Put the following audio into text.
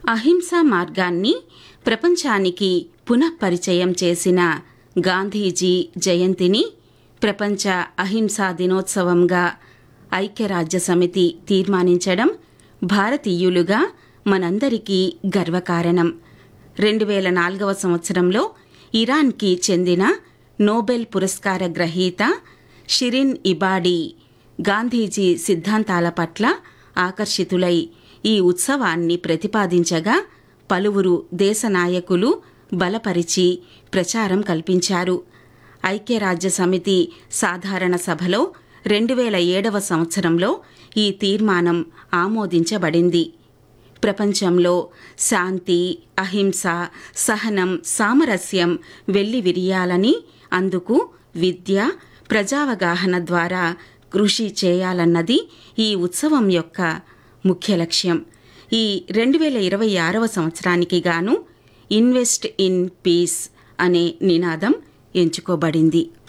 అహింసా మార్గాన్ని ప్రపంచానికి పునఃపరిచయం చేసిన గాంధీజీ జయంతిని ప్రపంచ అహింసా దినోత్సవంగా ఐక్యరాజ్య సమితి తీర్మానించడం భారతీయులుగా మనందరికీ గర్వకారణం రెండు వేల నాలుగవ సంవత్సరంలో ఇరాన్కి చెందిన నోబెల్ పురస్కార గ్రహీత షిరిన్ ఇబాడీ గాంధీజీ సిద్ధాంతాల పట్ల ఆకర్షితులై ఈ ఉత్సవాన్ని ప్రతిపాదించగా పలువురు దేశ నాయకులు బలపరిచి ప్రచారం కల్పించారు ఐక్యరాజ్య సమితి సాధారణ సభలో రెండు వేల ఏడవ సంవత్సరంలో ఈ తీర్మానం ఆమోదించబడింది ప్రపంచంలో శాంతి అహింస సహనం సామరస్యం వెల్లి విరియాలని అందుకు విద్య ప్రజావగాహన ద్వారా కృషి చేయాలన్నది ఈ ఉత్సవం యొక్క ముఖ్య లక్ష్యం ఈ రెండు వేల ఇరవై ఆరవ సంవత్సరానికి గాను ఇన్వెస్ట్ ఇన్ పీస్ అనే నినాదం ఎంచుకోబడింది